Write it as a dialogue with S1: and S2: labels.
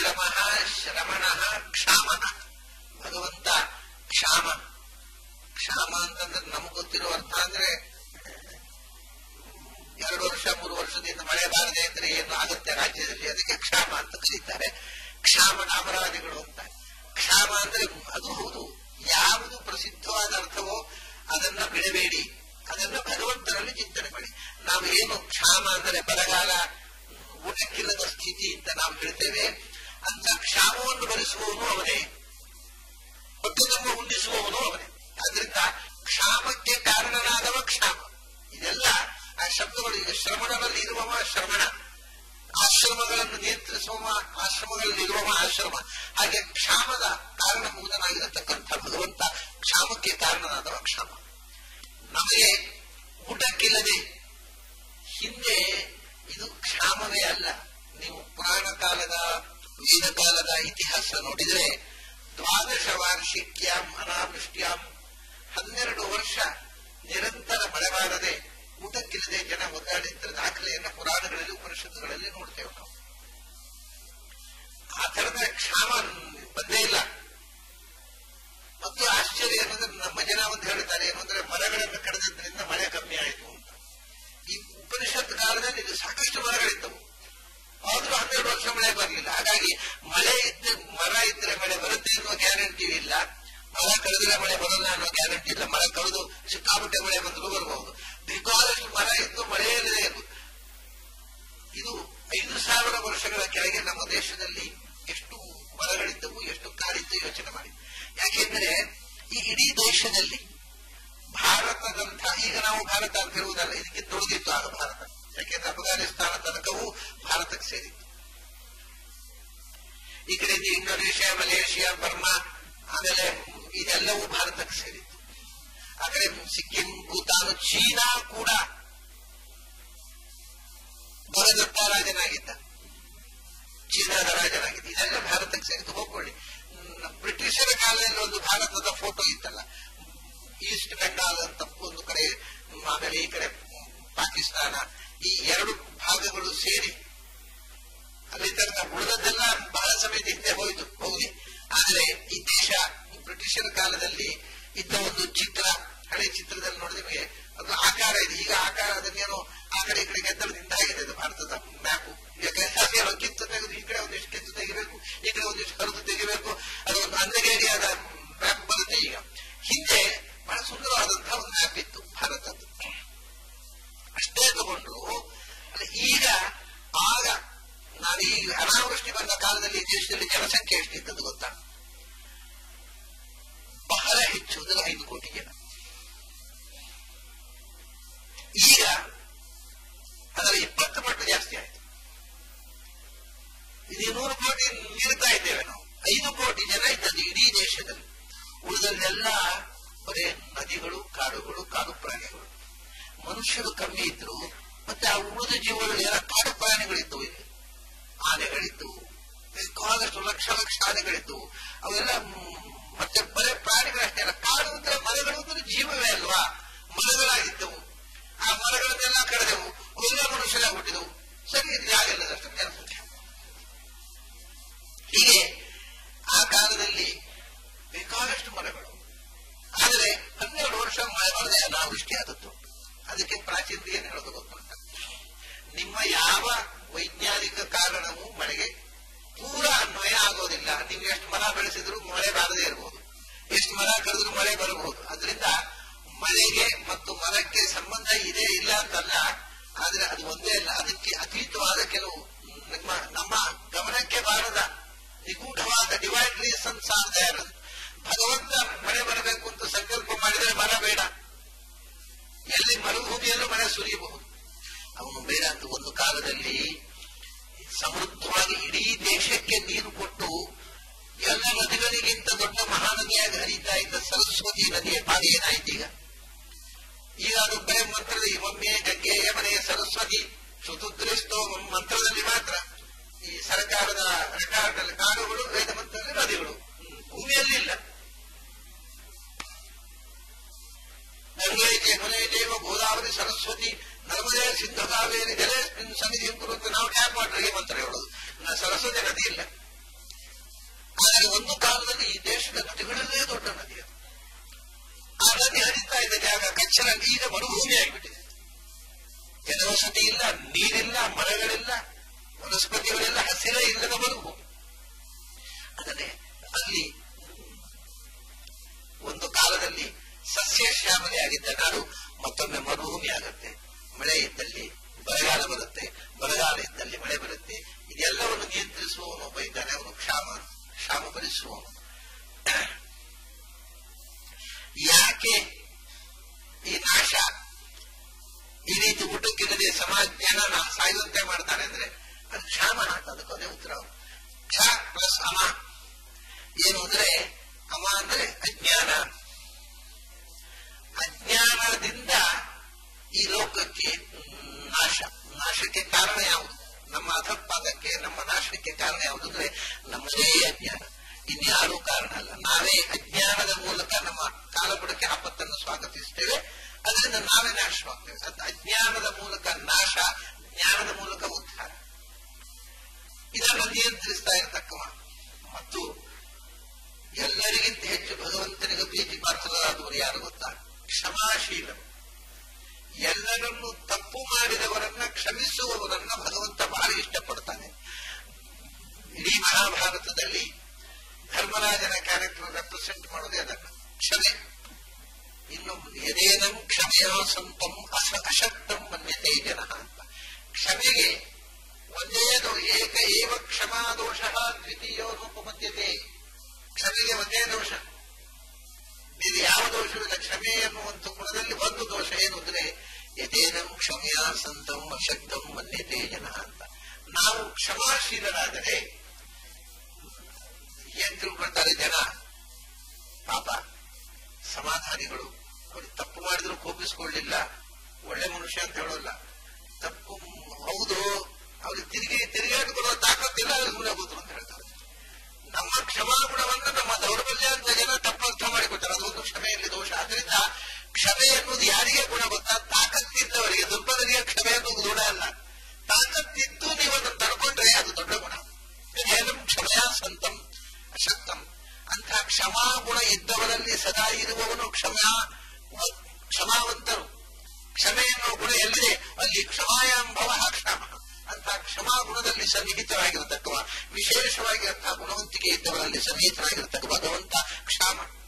S1: ಶಮಃ ಶ್ರಮಣಃ ಕ್ಷಾಮಃ ಭಗವಂತ ಕ್ಷಾಮ ಕ್ಷಾಮ ಅಂತಂದ್ರೆ ನಮ್ಗೆ ಗೊತ್ತಿರೋ ಅರ್ಥ ಅಂದ್ರೆ ಎರಡು ವರ್ಷ ಮೂರು ವರ್ಷದಿಂದ ಮಳೆ ಬಾರದೆ ಅಂದ್ರೆ ಏನು ಆಗುತ್ತೆ ರಾಜ್ಯದಲ್ಲಿ ಅದಕ್ಕೆ ಕ್ಷಾಮ ಅಂತ ಕರೀತಾರೆ ಕ್ಷಾಮ ನಾಮರಾದಿಗಳು ಅಂತ ಕ್ಷಾಮ ಅಂದ್ರೆ ಅದು ಹೌದು ಯಾವುದು ಪ್ರಸಿದ್ಧವಾದ ಅರ್ಥವೋ ಅದನ್ನ ಬಿಡಬೇಡಿ ಅದನ್ನ ಭಗವಂತನಲ್ಲಿ ಚಿಂತನೆ ಮಾಡಿ ನಾವು ಏನು ಕ್ಷಾಮ ಅಂದರೆ ಬರಗಾಲ ಊಟಕ್ಕಿಲ್ಲದ ಸ್ಥಿತಿ ಅಂತ ನಾವು ಹೇಳ್ತೇವೆ ಅಂತ ಕ್ಷಾಮವನ್ನು ಭರಿಸುವವನು ಅವನೇ ಹೊತ್ತು ನಮ್ಮ ಉಂಡಿಸುವವನು ಅವನೇ ಆದ್ರಿಂದ ಕ್ಷಾಮಕ್ಕೆ ಕಾರಣನಾದವ ಕ್ಷಾಮ ಇದೆಲ್ಲ ಆ ಶಬ್ದಗಳು ಈಗ ಶ್ರಮಣನಲ್ಲಿ ಇರುವವ ಶ್ರಮಣ ಆಶ್ರಮಗಳನ್ನು ನಿಯಂತ್ರಿಸುವ ಆಶ್ರಮಗಳಲ್ಲಿ ಇರುವವ ಆಶ್ರಮ ಹಾಗೆ ಕ್ಷಾಮದ ಕಾರಣಭೂತನಾಗಿರತಕ್ಕಂಥ ಭಗವಂತ ಕ್ಷಾಮಕ್ಕೆ ಕಾರಣನಾದವ ಕ್ಷಾಮ ನಮಗೆ ಊಟಕ್ಕಿಲ್ಲದೆ ಹಿಂದೆ ಇದು ಕ್ಷಾಮವೇ ಅಲ್ಲ ನೀವು ಪುರಾಣ ಕಾಲದ ವೇದ ಕಾಲದ ಇತಿಹಾಸ ನೋಡಿದರೆ ದ್ವಾದಶ ವಾರ್ಷಿಕ್ಯಾಂ ಅನಾವೃಷ್ಟ್ಯಾಂ ಹನ್ನೆರಡು ವರ್ಷ ನಿರಂತರ ಮಳೆ ಬಾರದೆ ಊಟಕ್ಕಿಲ್ಲದೆ ಜನ ಒದ್ದಾಡಿದ್ರ ದಾಖಲೆಯನ್ನ ಪುರಾಣಗಳಲ್ಲಿ ಉಪನಿಷತ್ತುಗಳಲ್ಲಿ ನೋಡ್ತೇವೆ ನಾವು ಆ ತರದ ಕ್ಷಾಮ ಬಂದೇ ಇಲ್ಲ ಮತ್ತು ಆಶ್ಚರ್ಯ ಏನಂದ್ರೆ ನಮ್ಮ ಜನ ಒಂದು ಹೇಳ್ತಾರೆ ಏನು ಅಂದ್ರೆ ಮರಗಳನ್ನು ಕಡಿದ್ರಿಂದ ಮಳೆ ಕಮ್ಮಿ ಆಯಿತು ಅಂತ ಈ ಉಪನಿಷತ್ ಕಾಲದಲ್ಲಿ ಇದು ಸಾಕಷ್ಟು ಮರಗಳಿದ್ದವು ಆದ್ರೂ ಹನ್ನೆರಡು ವರ್ಷ ಮಳೆ ಬರಲಿಲ್ಲ ಹಾಗಾಗಿ ಮಳೆ ಇದ್ದ ಮರ ಇದ್ರೆ ಮಳೆ ಬರುತ್ತೆ ಅನ್ನೋ ಗ್ಯಾರಂಟಿ ಇಲ್ಲ ಮರ ಕಳೆದ್ರೆ ಮಳೆ ಬರಲ್ಲ ಅನ್ನೋ ಗ್ಯಾರಂಟಿ ಇಲ್ಲ ಮರ ಕಳೆದು ಸಿಕ್ಕಾಪಟ್ಟೆ ಮಳೆ ಬಂದರೂ ಬರಬಹುದು ಬೇಕಾದಷ್ಟು ಮರ ಇದ್ದು ಮಳೆಯೇ ಇರಬೇಕು ಇದು ಐದು ಸಾವಿರ ವರ್ಷಗಳ ಕೆಳಗೆ ನಮ್ಮ ದೇಶದಲ್ಲಿ ಎಷ್ಟು ಮರಗಳಿದ್ದವು ಎಷ್ಟು ಕಾಡಿದ್ದು ಯೋಚನೆ ಮಾಡಿ ಯಾಕೆಂದ್ರೆ ಈ ಇಡೀ ದೇಶದಲ್ಲಿ ಭಾರತದಂಥ ಈಗ ನಾವು ಭಾರತ ಅಂತ ಹೇಳುವುದಲ್ಲ ಇದಕ್ಕೆ ತೊಡಗಿತ್ತು ಆಗ ಭಾರತ ಯಾಕೆಂದ್ರೆ ಅಫ್ಘಾನಿಸ್ತಾನ ತನಕವೂ ಭಾರತಕ್ಕೆ ಸೇರಿತ್ತು ಈ ಕಡೆ ಇಂಡೋನೇಷ್ಯಾ ಮಲೇಷಿಯಾ ಬರ್ಮಾ ಆಮೇಲೆ ಇದೆಲ್ಲವೂ ಭಾರತಕ್ಕೆ ಸೇರಿತ್ತು ಆ ಕಡೆ ಸಿಕ್ಕಿಂ ಭೂತಾನ್ ಚೀನಾ ಕೂಡ ಭರದತ್ತ ರಾಜನಾಗಿದ್ದ ಚೀನಾದ ರಾಜನಾಗಿದ್ದ ಇದೆಲ್ಲ ಭಾರತಕ್ಕೆ ಸೇರಿತು ಹೋಗ್ಕೊಳ್ಳಿ ಬ್ರಿಟಿಷರ ಕಾಲದಲ್ಲಿ ಒಂದು ಭಾರತದ ಫೋಟೋ ಇತ್ತಲ್ಲ ಈಸ್ಟ್ ಬೆಂಗಾಲ್ ಅಂತ ಒಂದು ಕಡೆ ಆಮೇಲೆ ಈ ಕಡೆ ಪಾಕಿಸ್ತಾನ ಈ ಎರಡು ಭಾಗಗಳು ಸೇರಿ ಅಲ್ಲಿ ತನಕ ಉಳಿದದ್ದೆಲ್ಲ ಬಹಳ ಸಮಯದ ಹಿಂದೆ ಹೋಯಿತು ಹೋಗಿ ಆದರೆ ಈ ದೇಶ ಬ್ರಿಟಿಷರ ಕಾಲದಲ್ಲಿ ಇದ್ದ ಒಂದು ಚಿತ್ರ ಹಳೆ ಚಿತ್ರದಲ್ಲಿ ನೋಡಿದ್ರೆ ನಿಮಗೆ ಅದು ಆಕಾರ ಇದೆ ಈಗ ಆಕಾರ ಅದನ್ನೇನೋ ಆ ಕಡೆ ಈ ಕಡೆ ಗೆದ್ದಲದಿಂದ ಆಗಿದೆ ಅದು ಭಾರತದ ಮ್ಯಾಪು ಯಾಕಂದ್ರೆ ಕಿತ್ತು ತೆಗೆದು ಈ ಕಡೆ ಒಂದಿಷ್ಟು ಕಿತ್ತು ತೆಗಿಬೇಕು ಈ ಕಡೆ ಒಂದಿಷ್ಟು ಕರೆದು ತೆಗಿಬೇಕು ಅದು ಒಂದು ಅಂದಗೇರಿಯಾದ ಮ್ಯಾಪ್ ಬರುತ್ತೆ ಈಗ ಹಿಂದೆ ಬಹಳ ಸುಂದರವಾದಂತಹ ಒಂದು ಮ್ಯಾಪ್ ಇತ್ತು ಭಾರತದ್ದು ಅಷ್ಟೇ ತಗೊಂಡು ಈಗ ಆಗ ನಾನು ಈ ಅನಾವೃಷ್ಟಿ ಬಂದ ಕಾಲದಲ್ಲಿ ದೇಶದಲ್ಲಿ ಜನಸಂಖ್ಯೆ ಎಷ್ಟಿದ್ದದ್ದು ಗೊತ್ತಾ ಬಹಳ ಹೆಚ್ಚು ಅಂದ್ರೆ ಐದು ಕೋಟಿ ಜನ ಈಗ ಅದರ ಇಪ್ಪತ್ತು ಪಟ್ಟು ಜಾಸ್ತಿ ಆಯಿತು ಇದು ನೂರು ಕೋಟಿ ಮೀರ್ತಾ ಇದ್ದೇವೆ ನಾವು ಐದು ಕೋಟಿ ಜನ ಇದ್ದದ್ದು ಇಡೀ ದೇಶದಲ್ಲಿ ಉಳಿದಲ್ಲೆಲ್ಲ ಬರೇ ನದಿಗಳು ಕಾಡುಗಳು ಕಾಡು ಪ್ರಾಣಿಗಳು ಮನುಷ್ಯರು ಕಮ್ಮಿ ಇದ್ರು ಮತ್ತೆ ಆ ಉಳಿದ ಜೀವಗಳು ಎಲ್ಲ ಕಾಡು ಪ್ರಾಣಿಗಳಿದ್ದವು ಇಲ್ಲಿ ಆನೆಗಳಿದ್ದವು ಬೇಕಾದಷ್ಟು ಲಕ್ಷ ಲಕ್ಷ ಆನೆಗಳಿದ್ದವು ಅವೆಲ್ಲ ಮತ್ತೆ ಬರೇ ಪ್ರಾಣಿಗಳಷ್ಟೇ ಅಲ್ಲ ಕಾಡು ಅಂದ್ರೆ ಮರಗಳು ಅಂದ್ರೆ ಜೀವವೇ ಅಲ್ವಾ ಮರಗಳಾಗಿದ್ದವು ಆ ಮರಗಳನ್ನೆಲ್ಲ ಕಳೆದೆವು ಅವೆಲ್ಲ ಮನುಷ್ಯರಾಗಿ ಹುಟ್ಟಿದವು ಸರಿ ಜಾಗಲ್ಲದಷ್ಟು ಜನಸಂಖ್ಯೆ ಹೀಗೆ ಆ ಕಾಲದಲ್ಲಿ ಬೇಕಾದಷ್ಟು ಮರಗಳು ಆದರೆ ಹನ್ನೆರಡು ವರ್ಷ ಮಳೆ ಬರದೆ ಅನಾವೃಷ್ಟಿ ಆದದ್ದು ಅದಕ್ಕೆ ಪ್ರಾಚೀನ ಏನು ಹೇಳೋದು ಗೊತ್ತುಂಟ ನಿಮ್ಮ ಯಾವ ವೈಜ್ಞಾನಿಕ ಕಾರಣವೂ ಮಳೆಗೆ ಪೂರಾ ಅನ್ವಯ ಆಗೋದಿಲ್ಲ ನೀವು ಎಷ್ಟು ಮರ ಬೆಳೆಸಿದ್ರು ಮಳೆ ಬಾರದೇ ಇರಬಹುದು ಎಷ್ಟು ಮರ ಕಳೆದ್ರು ಮಳೆ ಬರಬಹುದು ಅದರಿಂದ ಮಳೆಗೆ ಮತ್ತು ಮರಕ್ಕೆ ಸಂಬಂಧ ಇದೆ ಇಲ್ಲ ಅಂತಲ್ಲ ಆದ್ರೆ ಅದು ಒಂದೇ ಅಲ್ಲ ಅದಕ್ಕೆ ಅತೀತವಾದ ಕೆಲವು ನಿಮ್ಮ ನಮ್ಮ ಗಮನಕ್ಕೆ ಬಾರದ ನಿಗೂಢವಾದ ಡಿವೈಡ್ ರೀಸನ್ಸ್ ಆಗದೆ ಇರೋದು ಭಗವಂತ ಮಳೆ ಬರಬೇಕು ಅಂತ ಸಂಕಲ್ಪ ಮಾಡಿದರೆ ಮರ ಬೇಡ ಎಲ್ಲಿ ಮರುಭೂಮಿಯಲ್ಲೂ ಮಳೆ ಸುರಿಯಬಹುದು ಅವನು ಬೇಡ ಅಂತ ಒಂದು ಕಾಲದಲ್ಲಿ ಸಮೃದ್ಧವಾಗಿ ಇಡೀ ದೇಶಕ್ಕೆ ನೀರು ಕೊಟ್ಟು ಎಲ್ಲ ನದಿಗಳಿಗಿಂತ ದೊಡ್ಡ ಮಹಾನದಿಯಾಗಿ ಹರಿತಾ ಇದ್ದ ಸರಸ್ವತಿ ನದಿಯ ಪಾದ ಏನಾಯ್ತು ಈಗ ಈಗ ಅದು ಬರೇ ಮಂತ್ರದ ಒಮ್ಮೆ ಗಂಗೆ ಯಮನೆ ಸರಸ್ವತಿ ಶುತುದ್ರಿಸ್ತೋ ಮಂತ್ರದಲ್ಲಿ ಮಾತ್ರ ಈ ಸರ್ಕಾರದ ರೆಕಾರ್ಡ್ನಲ್ಲಿ ಕಾಡುಗಳು ವೇದ ಮಂತ್ರದಲ್ಲಿ ನದಿಗಳು ಭೂಮಿಯಲ್ಲಿ ಇಲ್ಲ ಗಂಗೆ ಯಮುನೆ ದೇವ ಗೋದಾವರಿ ಸರಸ್ವತಿ ನರ್ಮದೆ ಸಿಂಧು ಕಾವೇರಿ ಜಲ ಸನ್ನಿಧಿ ಅಂತ ನಾವು ಟ್ಯಾಪ್ ವಾಟರ್ಗೆ ಮಂತ್ರ ಹೇಳೋದು ಸರಸ್ವತಿ ನದಿ ಇಲ್ಲ ಆದರೆ ಒಂದು ಕಾಲದಲ್ಲಿ ಈ ದೇಶದ ನದಿಗಳಲ್ಲೇ ದೊಡ್ಡ ನದಿ ಅದು ಆ ನದಿ ಹರಿತಾ ಇದ್ದ ಜಾಗ ಕಚ್ಚರಲ್ಲಿ ಈಗ ಮರುಭೂಮಿ ಆಗಿಬಿಟ್ಟಿದೆ ಜನವಸತಿ ಇಲ್ಲ ನೀರಿಲ್ಲ ಮರಗಳಿಲ್ಲ ವನಸ್ಪತಿಗಳೆಲ್ಲ ಹಸಿರೇ ಇಲ್ಲದ ಮರುಭೂಮಿ ಅದನ್ನೇ ಅಲ್ಲಿ ಒಂದು ಕಾಲದಲ್ಲಿ ಸಸ್ಯ ಶ್ಯಾಮಲೆ ಆಗಿದ್ದ ನಾಡು ಮತ್ತೊಮ್ಮೆ ಮರುಭೂಮಿ ಆಗುತ್ತೆ ಮಳೆ ಇದ್ದಲ್ಲಿ ಬರಗಾಲ ಬರುತ್ತೆ ಬರಗಾಲ ಇದ್ದಲ್ಲಿ ಮಳೆ ಬರುತ್ತೆ ಇದೆಲ್ಲವನ್ನು ನಿಯಂತ್ರಿಸುವವನು ಒಬ್ಬ ಇದ್ದಾನೆ ಅವನು ಕ್ಷಾಮ ಕ್ಷಾಮ ಭರಿಸುವವನು ಯಾಕೆ ಈ ನಾಶ ಈ ರೀತಿ ಊಟಕ್ಕಿಲ್ಲದೆ ಸಮಾಜ ಜನ ಸಾಯುವಂತೆ ಮಾಡ್ತಾರೆ ಅಂದ್ರೆ ಅದು ಕ್ಷಾಮ ಅಂತ ಅದಕ್ಕೊಂದೇ ಉತ್ತರ ಕ್ಷ ಪ್ಲಸ್ ಅಮ ಏನು ಅಂದ್ರೆ ಅಮ ಅಂದ್ರೆ ಅಜ್ಞಾನ ಅಜ್ಞಾನದಿಂದ ಈ ಲೋಕಕ್ಕೆ ನಾಶ ನಾಶಕ್ಕೆ ಕಾರಣ ಯಾವುದು ನಮ್ಮ ಅಧಪಾದಕ್ಕೆ ನಮ್ಮ ನಾಶಕ್ಕೆ ಕಾರಣ ಯಾವುದು ಅಂದ್ರೆ ನಮ್ಮದೇ ಅಜ್ಞಾನ ಇನ್ಯಾರೂ ಕಾರಣ ಅಲ್ಲ ನಾವೇ ಅಜ್ಞಾನದ ಮೂಲಕ ನಮ್ಮ ಕಾಲಬುಡಕ್ಕೆ ಆಪತ್ತನ್ನು ಸ್ವಾಗತಿಸ್ತೇವೆ ಅದರಿಂದ ನಾವೇ ನಾಶವಾಗ್ತೇವೆ ಅದು ಅಜ್ಞಾನದ ಮೂಲಕ ನಾಶ ಜ್ಞಾನದ ಮೂಲಕ ಉದ್ಧಾರ ಇದನ್ನು ನಿಯಂತ್ರಿಸ್ತಾ ಇರತಕ್ಕವ ಮತ್ತು ಎಲ್ಲರಿಗಿಂತ ಹೆಚ್ಚು ಭಗವಂತನಿಗೆ ಪ್ರೀತಿ ಪಾತ್ರರಾದವರು ಯಾರು ಗೊತ್ತಾ ಕ್ಷಮಾಶೀಲರು ಎಲ್ಲರನ್ನು ತಪ್ಪು ಮಾಡಿದವರನ್ನ ಕ್ಷಮಿಸುವವರನ್ನ ಭಗವಂತ ಬಹಳ ಇಷ್ಟಪಡ್ತಾನೆ ಇಡೀ ಮಹಾಭಾರತದಲ್ಲಿ ಧರ್ಮರಾಜನ ಕ್ಯಾರೆಕ್ಟರ್ ರೆಪ್ರೆಸೆಂಟ್ ಮಾಡೋದೇ ಅದನ್ನ ಕ್ಷಮೆ ಇನ್ನು ಯದೇನಂ ಕ್ಷಮೆಯ ಸಂತಂ ಅಸ ಅಶಕ್ತಂ ಮನ್ಯತೆ ಜನ ಅಂತ ಕ್ಷಮೆಗೆ ಒಂದೇ ದೋ- ಏಕ ಏವ ಕ್ಷಮಾ ದೋಷ ದ್ವಿತೀಯೋ ರೂಪಮದ್ಯತೆ ಕ್ಷಮೆಗೆ ಒಂದೇ ದೋಷ ಬೇರೆ ಯಾವ ದೋಷವಿಲ್ಲ ಕ್ಷಮೆ ಎನ್ನುವಂತ ಗುಣದಲ್ಲಿ ಒಂದು ದೋಷ ಏನು ಅಂದ್ರೆ ಯಥೇನಂ ಕ್ಷಮೆಯ ಸಂತಂ ಅಶಕ್ತಂ ಮನ್ಯತೆ ಜನ ಅಂತ ನಾವು ಕ್ಷಮಾಶೀಲರಾದರೆ ಏನ್ ತಿಳ್ಕೊಳ್ತಾರೆ ಜನ ಪಾಪ ಸಮಾಧಾನಿಗಳು ಅವ್ರಿಗೆ ತಪ್ಪು ಮಾಡಿದ್ರು ಕೋಪಿಸ್ಕೊಳ್ಳಿಲ್ಲ ಒಳ್ಳೆ ಮನುಷ್ಯ ಅಂತ ಹೇಳೋಲ್ಲ ತಪ್ಪು ಹೌದು ಅವ್ರಿಗೆ ತಿರುಗಿ ತಿರುಗಾಡಿ ಬರೋ ತಾಕತ್ತಿಲ್ಲ ಅವ್ರಿಗೆ ಸುಮ್ಮನೆ ಕೂತ್ರು ಅಂತ ಹೇಳ್ತಾರೆ ನಮ್ಮ ಕ್ಷಮಾಗುಣವನ್ನು ನಮ್ಮ ದೌರ್ಬಲ್ಯ ಅಂತ ಜನ ತಪ್ಪರ್ಥ ಮಾಡಿಕೊಡ್ತಾರೆ ಅದೊಂದು ಕ್ಷಮೆಯಲ್ಲಿ ದೋಷ ಆದ್ರಿಂದ ಕ್ಷಮೆ ಎನ್ನುವುದು ಯಾರಿಗೆ ಗುಣ ಗೊತ್ತಾ ತಾಕತ್ತಿದ್ದವರಿಗೆ ದುರ್ಬಲರಿಗೆ ಕ್ಷಮೆ ಎನ್ನುವುದು ಗುಣ ಅಲ್ಲ ತಾಕತ್ತಿದ್ದು ನೀವು ಅದನ್ನು ತಡ್ಕೊಂಡ್ರೆ ಅದು ದೊಡ್ಡ ಗುಣ ಏനം ಕ್ಷಮೆಯ ಸಂತಂ ಅಶಕ್ತಂ ಅಂತ ಕ್ಷಮಾ ಗುಣ ಇದ್ದವರಲ್ಲಿ ಸದಾ ಇರುವವನು ಕ್ಷಮಾ ಕ್ಷಮಾವಂತರು ಕ್ಷಮೆ ಎನ್ನುವ ಗುಣ ಎಲ್ಲಿದೆ ಅಲ್ಲಿ ಕ್ಷಮಾಯಾಂಭವ ಕ್ಷಮ ಅಂತ ಕ್ಷಮಾ ಗುಣದಲ್ಲಿ ಸನ್ನಿಹಿತರಾಗಿರತಕ್ಕವ ವಿಶೇಷವಾಗಿ ಅಂತಹ ಗುಣವಂತಿಕೆ ಇದ್ದವರಲ್ಲಿ ಸನ್ನಿಹಿತರಾಗಿರತಕ್ಕ ಭಗವಂತ ಕ್ಷಾಮ